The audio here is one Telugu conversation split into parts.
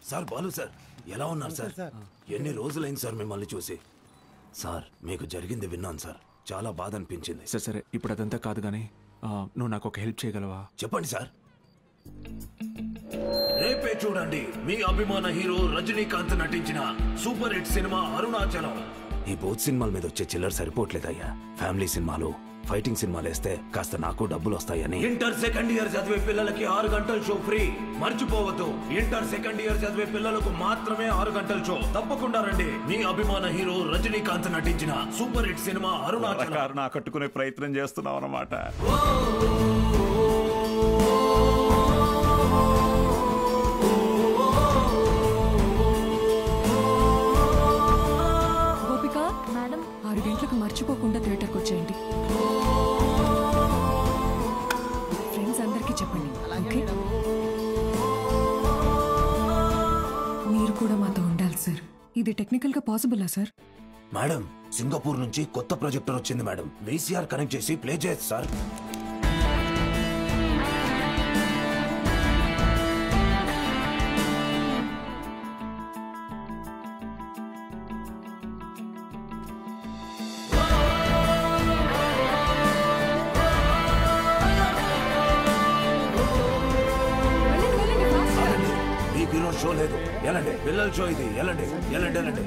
సార్ బాలు సార్ ఎలా ఉన్నారు సార్ ఎన్ని రోజులైంది సార్ మిమ్మల్ని చూసి సార్ మీకు జరిగింది విన్నాను సార్ చాలా బాధ అనిపించింది సరే సరే ఇప్పుడు అదంతా కాదు కానీ ఆ, నువ్వు నాకు ఒక హెల్ప్ చేయగలవా చెప్పండి సార్ రేపే చూడండి మీ అభిమాన హీరో రజనీకాంత్ నటించిన సూపర్ హిట్ సినిమా అరుణాచలం ఈ బోత్ సినిమాల మీద వచ్చే చిల్లర సరిపోవట్లేదయ్యా ఫ్యామిలీ సినిమాలు ఫైటింగ్ సినిమాలు వేస్తే కాస్త నాకు డబ్బులు వస్తాయని ఇంటర్ సెకండ్ ఇయర్ చదివే పిల్లలకి ఆరు గంటల షో ఫ్రీ మర్చిపోవద్దు ఇంటర్ సెకండ్ ఇయర్ చదివే పిల్లలకు మాత్రమే ఆరు గంటల షో తప్పకుండా రండి మీ అభిమాన హీరో రజనీకాంత్ నటించిన super hit cinema Arunachalam car కట్టుకునే ప్రయత్నం చేస్తున్నావు అన్నమాట గోపిక మేడం ఆరు గంటలకు మర్చిపోకుండా థియేటర్కి వచ్చేయండి ఫ్రెండ్స్ అందరికీ చెప్పండి ఓకే మీరు కూడా మాతో ఉండాలి సార్ ఇది టెక్నికల్గా పాసిబులా సార్ మేడం సింగపూర్ నుంచి కొత్త ప్రొజెక్టర్ వచ్చింది మేడం వీసీఆర్ కనెక్ట్ చేసి ప్లే చేయొచ్చు సార్ ఆగండి. మీకు ఈరోజు షో లేదు ఎలాంటి పిల్లల షో ఇది ఎలాంటి ఎలాంటి ఎలాంటి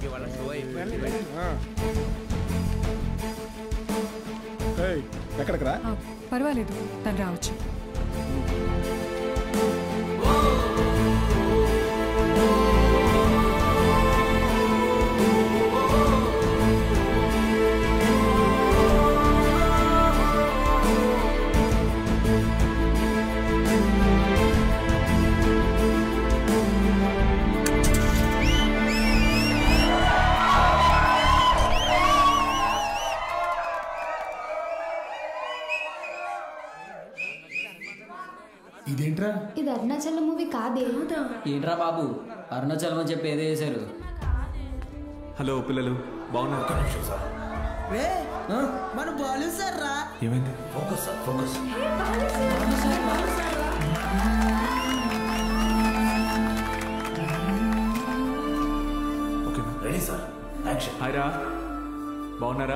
ఎక్కడికి రా ఆ, పర్వాలేదు తను రావచ్చు ఇదేంట్రా ఇది అరుణాచలం మూవీ కాదే ఏంట్రా బాబు అరుణాచలం అని చెప్పి ఏదో చేశారు హలో పిల్లలు బాగున్నారు రే మన బాలు సార్ రా ఏమైంది ఫోకస్ సార్ ఫోకస్ ఓకేనా రెడీ సార్ యాక్షన్ హాయ్ రా బాగున్నారా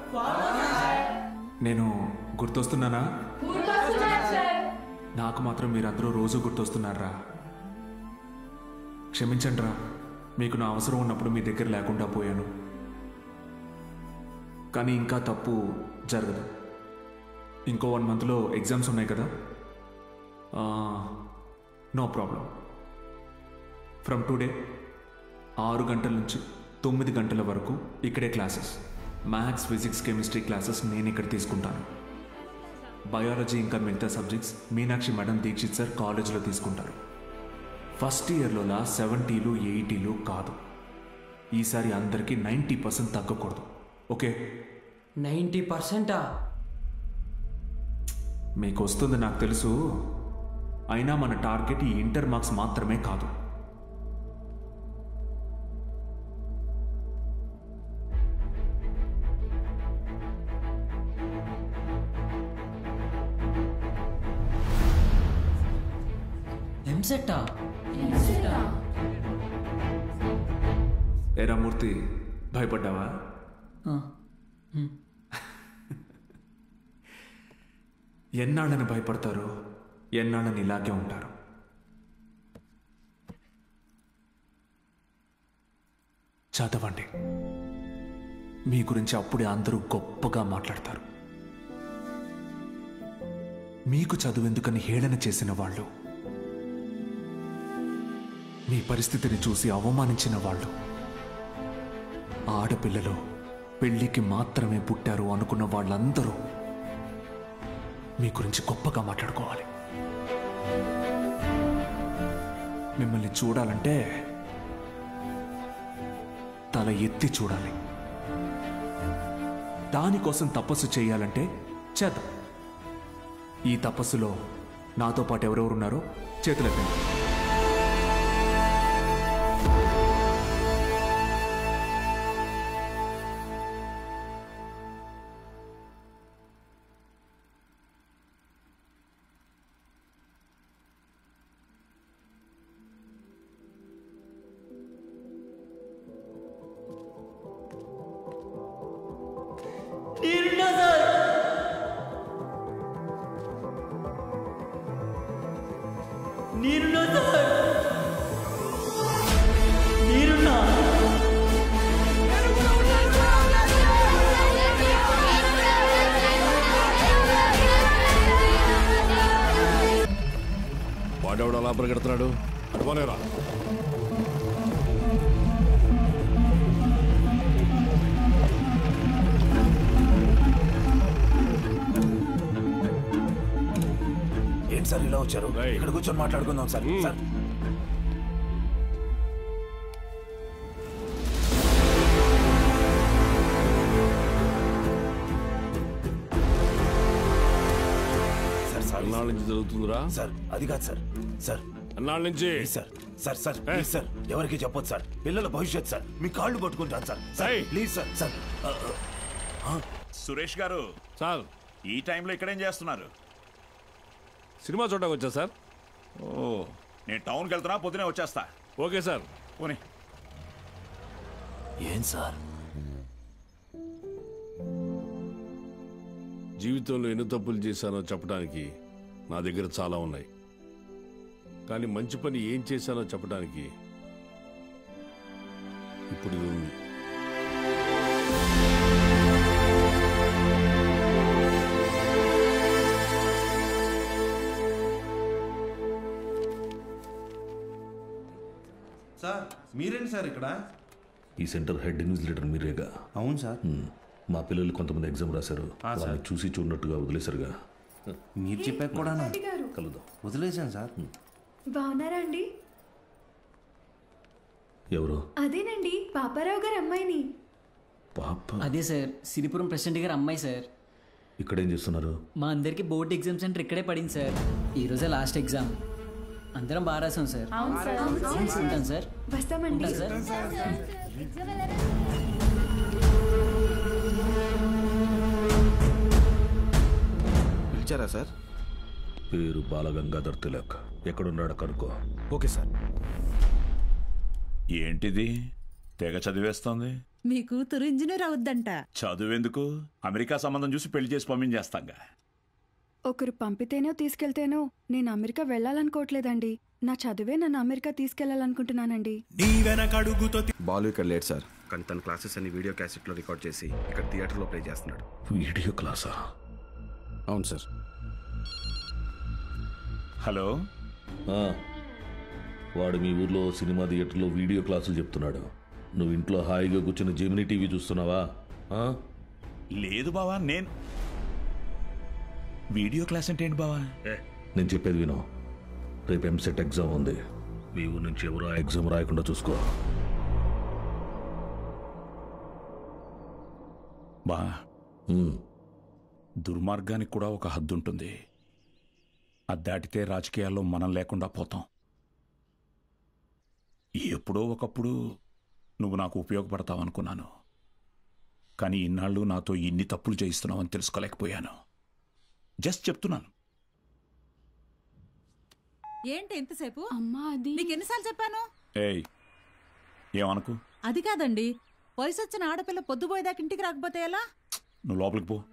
నేను గుర్తొస్తున్నానా నాకు మాత్రం మీరందరూ రోజు గుర్తొస్తున్నారా క్షమించండి రా మీకు నా అవసరం ఉన్నప్పుడు మీ దగ్గర లేకుండా పోయాను కానీ ఇంకా తప్పు జరగదు ఇంకో వన్ మంత్లో ఎగ్జామ్స్ ఉన్నాయి కదా నో ప్రాబ్లం ఫ్రమ్ టుడే ఆరు గంటల నుంచి తొమ్మిది గంటల వరకు ఇక్కడే classes maths physics chemistry classes నేను ఇక్కడ తీసుకుంటాను బయాలజీ ఇంకా మిగతా subjects Meenakshi madam Dikshit sir కాలేజ్లో తీసుకుంటారు ఫస్ట్ ఇయర్లోలా సెవెంటీలు ఎయిటీలు కాదు ఈసారి అందరికీ నైంటీ పర్సెంట్ తగ్గకూడదు ఓకే నైంటీ పర్సెంటా మీకు వస్తుంది నాకు తెలుసు అయినా మన టార్గెట్ ఈ ఇంటర్ మార్క్స్ మాత్రమే కాదు ఎంసెట్టా ఏరా మూర్తి భయపడ్డావా ఎన్నాళ్ళని భయపడతారో ఎన్నాళ్ళని ఇలాగే ఉంటారు చదవండి మీ గురించి అప్పుడే అందరూ గొప్పగా మాట్లాడతారు మీకు చదువెందుకని హేళన చేసిన వాళ్ళు మీ పరిస్థితిని చూసి అవమానించిన వాళ్ళు ఆడపిల్లలు పెళ్లికి మాత్రమే పుట్టారు అనుకున్న వాళ్ళందరూ మీ గురించి గొప్పగా మాట్లాడుకోవాలి మిమ్మల్ని చూడాలంటే తల ఎత్తి చూడాలి దానికోసం తపస్సు చేయాలంటే చేద్దాం ఈ తపస్సులో నాతో పాటు ఎవరెవరున్నారో చేతులెత్తండి నేనున్నా సార్ నేనున్నా వాడెవడు అలా పరిగెడుతున్నాడు అటువనేరా ఏంటి సార్ ఇలా వచ్చారు రేయ్. ఇక్కడ కూర్చొని మాట్లాడుకుందాం సార్ సార్ సార్ సార్ ఎన్నాళ్ళ నుంచి జరుగుతుందిరా సార్ అది కాదు సార్ సార్ ఎన్నాళ్ళ నుంచి please sir sir sir please sir ఎవరికి చెప్పొద్దు సార్ పిల్లల భవిష్యత్ సార్ మీ కాళ్ళు పట్టుకుంటాను సార్ సార్ ఏయ్. ప్లీజ్ సార్ సార్ ఆ, ఆ, సురేష్ గారు సార్ ఈ టైంలో ఇక్కడేం చేస్తున్నారు సినిమా చూడడానికి వచ్చా సార్ ఓ నేను టౌన్కి వెళ్తున్నా పొద్దునే వచ్చేస్తా ఓకే సార్ పోనీ ఏం సార్ జీవితంలో ఎన్ని తప్పులు చేశానో చెప్పడానికి నా దగ్గర చాలా ఉన్నాయి కానీ మంచి పని ఏం చేశానో చెప్పడానికి ఇప్పుడు ఇది ఉంది సార్ మీరేంటి సార్ ఇక్కడ ఈ సెంటర్ హెడ్ ఇన్విజిలేటర్ మీరేగా అవును సార్ మ్, మా పిల్లలు కొంతమంది ఎగ్జామ్ రాశారు వాళ్ళని చూసి చూడనట్టుగా వదిలేశారుగా మీరు చెప్పాక కూడా కలుద్దాం వదిలేశాను సార్ బాగున్నారా అండి ఎవరు అదేనండి పాపారావు గారు అమ్మాయిని పాప అదే సార్ సిరిపురం ప్రెసిడెంట్ గారు అమ్మాయి సార్ ఇక్కడేం చేస్తున్నారు మా అందరికి బోర్డ్ ఎగ్జామ్ సెంటర్ ఇక్కడే పడింది సార్ ఈ రోజే లాస్ట్ ఎగ్జామ్ అందరం బాగా రాసాం సార్ ఉంటాను సార్ వస్తామండి ఉంటాను సార్ పిలిచారా సార్ పేరు బాలగంగాధర్ తిలక్ ఎక్కడున్నాడో కనుక్కో ఓకే సార్ ఏంటిది తెగ చదివేస్తోంది మీ కూతురు ఇంజనీర్ అవుద్దంట చదువెందుకు అమెరికా సంబంధం చూసి పెళ్లి చేసి పంపించేస్తాంగా ఒకరు పంపితేనో తీసుకెళ్తేనో నేను అమెరికా వెళ్ళాలనుకోవట్లేదండి నా చదువే నన్ను అమెరికా తీసుకెళ్లాలనుకుంటున్నానండి బాలు ఇక్కడ లేట్ సార్ కానీ తన క్లాసెస్ అన్ని వీడియో క్యాసెట్లో రికార్డ్ చేసి ఇక్కడ థియేటర్లో ప్లే చేస్తున్నాడు వీడియో క్లాసా అవును సార్ హలో ఆ, వాడు మీ ఊర్లో సినిమా థియేటర్లో వీడియో క్లాసులు చెప్తున్నాడు నువ్వు ఇంట్లో హాయిగా కూర్చుని జెమినీ టీవీ చూస్తున్నావా ఆ? లేదు బావా నేను వీడియో క్లాస్ అంటే ఏంటి బావా నేను చెప్పేది విను రేపు ఎంసెట్ ఎగ్జామ్ ఉంది మీ ఊరు నుంచి ఎవరు ఆ ఎగ్జామ్ రాయకుండా చూసుకో బా ఉమ్, దుర్మార్గానికి కూడా ఒక హద్దు ఉంటుంది అది దాటితే రాజకీయాల్లో మనం లేకుండా పోతాం ఎప్పుడో ఒకప్పుడు నువ్వు నాకు ఉపయోగపడతావు అనుకున్నాను కానీ ఇన్నాళ్ళు నాతో ఇన్ని తప్పులు చేయిస్తున్నావని తెలుసుకోలేకపోయాను జస్ట్ చెప్తున్నాను ఏంటి ఎంతసేపు అమ్మా అది నీకు ఎన్నిసార్లు చెప్పాను ఏయ్ ఏమనుకు అది కాదండి వయసు వచ్చిన ఆడపిల్ల పొద్దుపోయేదాకా ఇంటికి రాకపోతే ఎలా నువ్వు లోపలికి పో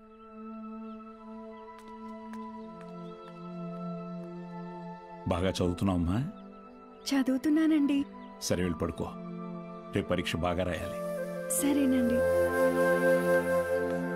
బాగా చదువుతున్నావమ్మా చదువుతున్నానండి సరే వెళ్ళి పడుకో రేపు పరీక్ష బాగా రాయాలి సరేనండి